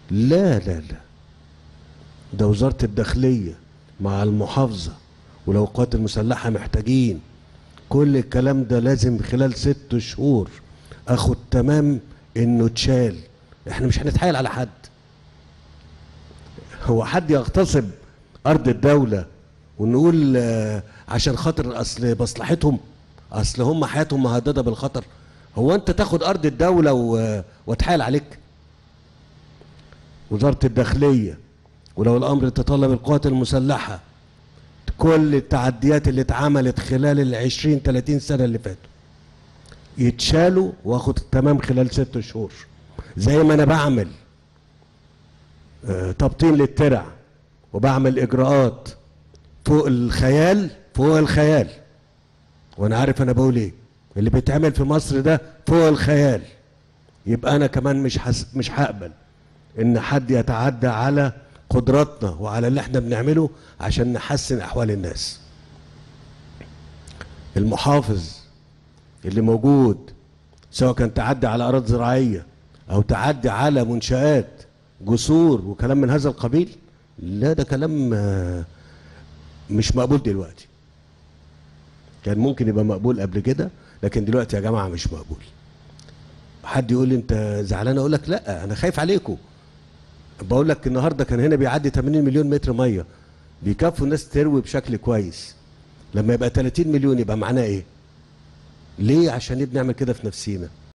لا لا لا ده وزارة الداخلية مع المحافظة ولو القوات المسلحة محتاجين كل الكلام ده لازم خلال ست شهور اخد تمام انه اتشال احنا مش هنتحايل على حد هو حد يغتصب ارض الدولة ونقول آه، عشان خاطر اصل مصلحتهم اصل هم حياتهم مهددة بالخطر هو انت تاخد ارض الدولة و- واتحايل عليك وزارة الداخلية ولو الامر تطلب القوات المسلحة كل التعديات اللي اتعملت خلال العشرين تلاتين سنة اللي فاتوا يتشالوا واخد التمام خلال ست شهور زي ما انا بعمل آه، تبطين للترع وبعمل اجراءات فوق الخيال فوق الخيال وانا عارف انا بقول ايه اللي بيتعمل في مصر ده فوق الخيال يبقى انا كمان مش حس مش هقبل ان حد يتعدى على قدراتنا وعلى اللي احنا بنعمله عشان نحسن احوال الناس المحافظ اللي موجود سواء كان تعدي على اراضي زراعيه او تعدي على منشات جسور وكلام من هذا القبيل لا ده كلام آه، مش مقبول دلوقتي كان ممكن يبقى مقبول قبل كده لكن دلوقتي يا جماعه مش مقبول حد يقول لي انت زعلان اقول لك لا انا خايف عليكم بقول لك النهارده كان هنا بيعدي 80 مليون متر ميه بيكفوا الناس تروي بشكل كويس لما يبقى 30 مليون يبقى معناه ايه ليه عشان ايه بنعمل كده في نفسينا